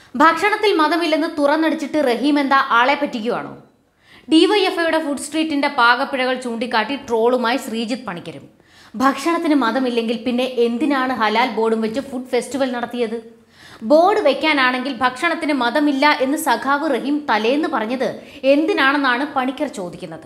ഭക്ഷണത്തിൽ മതമില്ലെന്ന് തുറന്നടിച്ചിട്ട് റഹീം എന്താ ആളെ പറ്റിക്കുവാണോ ഡിവൈഎഫ്ഐയുടെ ഫുഡ് സ്ട്രീറ്റിന്റെ പാകപ്പിഴകൾ ചൂണ്ടിക്കാട്ടി ട്രോളുമായി ശ്രീജിത്ത് പണിക്കരും ഭക്ഷണത്തിന് മതമില്ലെങ്കിൽ പിന്നെ എന്തിനാണ് ഹലാൽ ബോർഡും വെച്ച് ഫുഡ് ഫെസ്റ്റിവൽ നടത്തിയത് ബോർഡ് വെക്കാനാണെങ്കിൽ ഭക്ഷണത്തിന് മതമില്ല എന്ന് സഖാവ് റഹീം തലേന്ന് പറഞ്ഞത് എന്തിനാണെന്നാണ് പണിക്കർ ചോദിക്കുന്നത്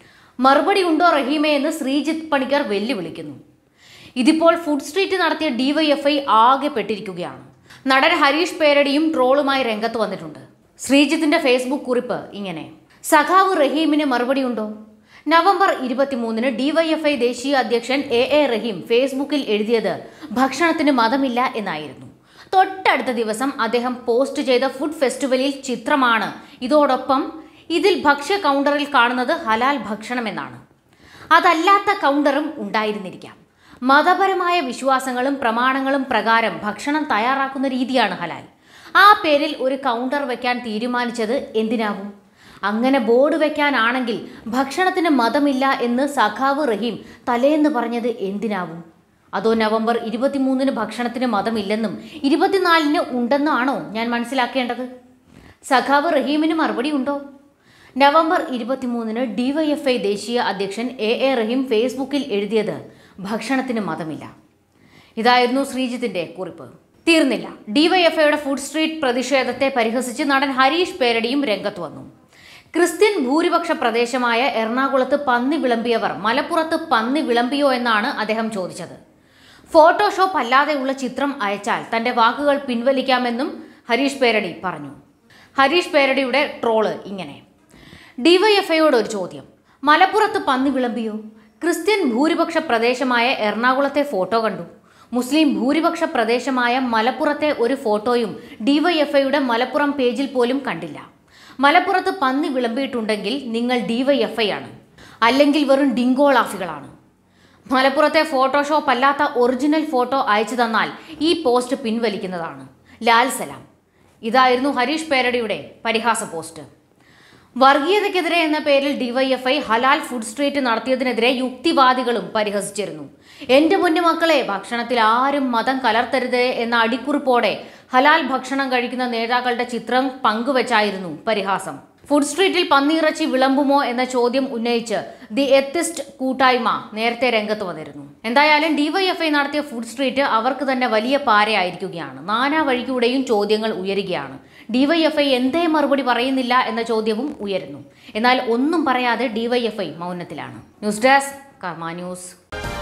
മറുപടി ഉണ്ടോ റഹീമെ എന്ന് ശ്രീജിത്ത് പണിക്കർ വെല്ലുവിളിക്കുന്നു ഇതിപ്പോൾ ഫുഡ് സ്ട്രീറ്റ് നടത്തിയ ഡിവൈഎഫ്ഐ ആകെ പെട്ടിരിക്കുകയാണ് നടൻ ഹരീഷ് പേരടിയും ട്രോളുമായി രംഗത്ത് വന്നിട്ടുണ്ട് ശ്രീജിത്തിന്റെ ഫേസ്ബുക്ക് കുറിപ്പ് ഇങ്ങനെ സഖാവ് റഹീമിന് മറുപടി ഉണ്ടോ നവംബർ ഇരുപത്തിമൂന്നിന് ഡിവൈഎഫ്ഐ ദേശീയ അധ്യക്ഷൻ എ എ റഹീം ഫേസ്ബുക്കിൽ എഴുതിയത് ഭക്ഷണത്തിന് മതമില്ല എന്നായിരുന്നു തൊട്ടടുത്ത ദിവസം അദ്ദേഹം പോസ്റ്റ് ചെയ്ത ഫുഡ് ഫെസ്റ്റിവലിൽ ചിത്രമാണ് ഇതോടൊപ്പം ഇതിൽ ഭക്ഷ്യ കൗണ്ടറിൽ കാണുന്നത് ഹലാൽ ഭക്ഷണമെന്നാണ് അതല്ലാത്ത കൗണ്ടറും ഉണ്ടായിരുന്നിരിക്കാം മതപരമായ വിശ്വാസങ്ങളും പ്രമാണങ്ങളും പ്രകാരം ഭക്ഷണം തയ്യാറാക്കുന്ന രീതിയാണ് ഹലാൽ ആ പേരിൽ ഒരു കൗണ്ടർ വെക്കാൻ തീരുമാനിച്ചത് എന്തിനാവും അങ്ങനെ ബോർഡ് വെക്കാനാണെങ്കിൽ ഭക്ഷണത്തിന് മതമില്ല എന്ന് സഖാവ് റഹീം തലേന്ന് പറഞ്ഞത് എന്തിനാവും അതോ നവംബർ ഇരുപത്തിമൂന്നിന് ഭക്ഷണത്തിന് മതമില്ലെന്നും ഇരുപത്തിനാലിന് ഉണ്ടെന്നാണോ ഞാൻ മനസ്സിലാക്കേണ്ടത് സഖാവ് റഹീമിന് മറുപടി ഉണ്ടോ നവംബർ ഇരുപത്തിമൂന്നിന് ഡിവൈഎഫ്ഐ ദേശീയ അധ്യക്ഷൻ എ എ റഹീം ഫേസ്ബുക്കിൽ എഴുതിയത് ഭക്ഷണത്തിന് മതമില്ല ഇതായിരുന്നു ശ്രീജിത്തിന്റെ കുറിപ്പ് തീർന്നില്ല ഡിവൈഎഫ്ഐയുടെ ഫുഡ് സ്ട്രീറ്റ് പ്രതിഷേധത്തെ പരിഹസിച്ച് നടൻ ഹരീഷ് പേരടിയും രംഗത്ത് വന്നു ക്രിസ്ത്യൻ ഭൂരിപക്ഷ പ്രദേശമായ എറണാകുളത്ത് പന്നി വിളമ്പിയവർ മലപ്പുറത്ത് പന്നി വിളമ്പിയോ എന്നാണ് അദ്ദേഹം ചോദിച്ചത് ഫോട്ടോഷോപ്പ് അല്ലാതെയുള്ള ചിത്രം അയച്ചാൽ തന്റെ വാക്കുകൾ പിൻവലിക്കാമെന്നും ഹരീഷ് പേരടി പറഞ്ഞു ഹരീഷ് പേരടിയുടെ ട്രോള് ഇങ്ങനെ ഡിവൈഎഫ്ഐയോട് ഒരു ചോദ്യം മലപ്പുറത്ത് പന്നി വിളമ്പിയോ ക്രിസ്ത്യൻ ഭൂരിപക്ഷ പ്രദേശമായ എറണാകുളത്തെ ഫോട്ടോ കണ്ടു മുസ്ലിം ഭൂരിപക്ഷ പ്രദേശമായ മലപ്പുറത്തെ ഒരു ഫോട്ടോയും ഡിവൈഎഫ്ഐയുടെ മലപ്പുറം പേജിൽ പോലും കണ്ടില്ല മലപ്പുറത്ത് പന്നി വിളമ്പിയിട്ടുണ്ടെങ്കിൽ നിങ്ങൾ ഡിവൈഎഫ്ഐ ആണ് അല്ലെങ്കിൽ വെറും ഡിങ്കോളാഫികളാണ് മലപ്പുറത്തെ ഫോട്ടോഷോപ്പ് അല്ലാത്ത ഒറിജിനൽ ഫോട്ടോ അയച്ചു തന്നാൽ ഈ പോസ്റ്റ് പിൻവലിക്കുന്നതാണ് ലാൽ സലാം ഇതായിരുന്നു ഹരീഷ് പേരടിയുടെ പരിഹാസ പോസ്റ്റ് വർഗീയതയ്ക്കെതിരെ എന്ന പേരിൽ ഡിവൈഎഫ്ഐ ഹലാൽ ഫുഡ് സ്ട്രീറ്റ് നടത്തിയതിനെതിരെ യുക്തിവാദികളും പരിഹസിച്ചിരുന്നു എന്റെ മുന്നു മക്കളെ ഭക്ഷണത്തിൽ ആരും മതം കലർത്തരുത് എന്ന അടിക്കുറിപ്പോടെ ഹലാൽ ഭക്ഷണം കഴിക്കുന്ന നേതാക്കളുടെ ചിത്രം പങ്കുവച്ചായിരുന്നു പരിഹാസം ഫുഡ് സ്ട്രീറ്റിൽ പന്നിയിറച്ചി വിളമ്പുമോ എന്ന ചോദ്യം ഉന്നയിച്ച് ദി എത്തിസ്റ്റ് കൂട്ടായ്മ നേരത്തെ രംഗത്ത് വന്നിരുന്നു എന്തായാലും ഡിവൈഎഫ്ഐ നടത്തിയ ഫുഡ് സ്ട്രീറ്റ് അവർക്ക് തന്നെ വലിയ പാരയായിരിക്കുകയാണ് നാനാ വഴിക്കൂടെയും ചോദ്യങ്ങൾ ഉയരുകയാണ് ഡിവൈഎഫ്ഐ എന്തേ മറുപടി പറയുന്നില്ല എന്ന ചോദ്യവും ഉയരുന്നു എന്നാൽ ഒന്നും പറയാതെ ഡിവൈഎഫ്ഐ മൗനത്തിലാണ് ന്യൂസ് ഡെസ്ക് കർമ്മ ന്യൂസ്